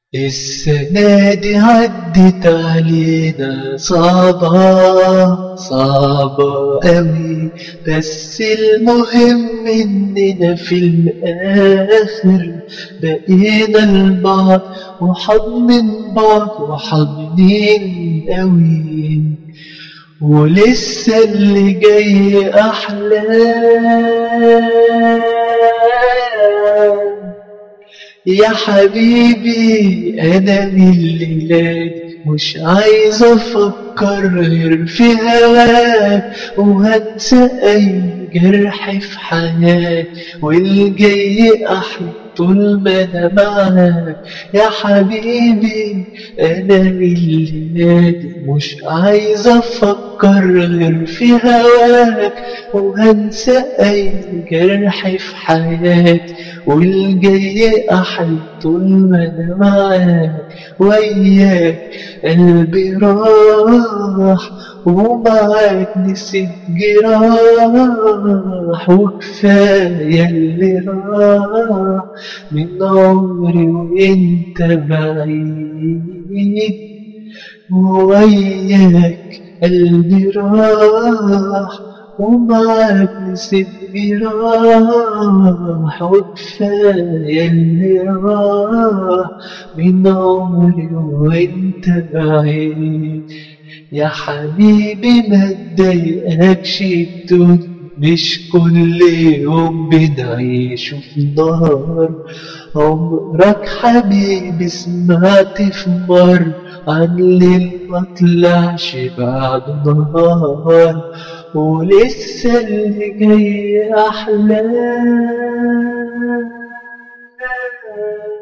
السنة دي عدت علينا صعبة صعبة أوي بس المهم إننا في الآخر بقينا البعض وحضن بعض وحاضنين أوي ولسه اللي جاي أحلى يا حبيبي أنا من الليلات مش عايز أفكر غير في هواك وهنسى أي جرح في حياتي والجاي أحلى طول ما أنا معاك يا حبيبي أنا من الليلات مش عايز أفكر غير في هواك وهنسى أي جرح في حياتي والجاي أحلى طول ما أنا معاك وياك قلبي راح ومعاك نسيت جراح وكفاية اللي راح من عمري وانت بعيد وياك قلبي راح ومعاك نسيت جراح وكفاية اللي راح من عمري وانت بعيد يا حبيبي ما تضايقكش الدنيا مش كل يوم بنعيش في نار عمرك حبيبي سمعت في مر عن ليل ما طلعش بعد نهار ولسه اللي جاي أحلى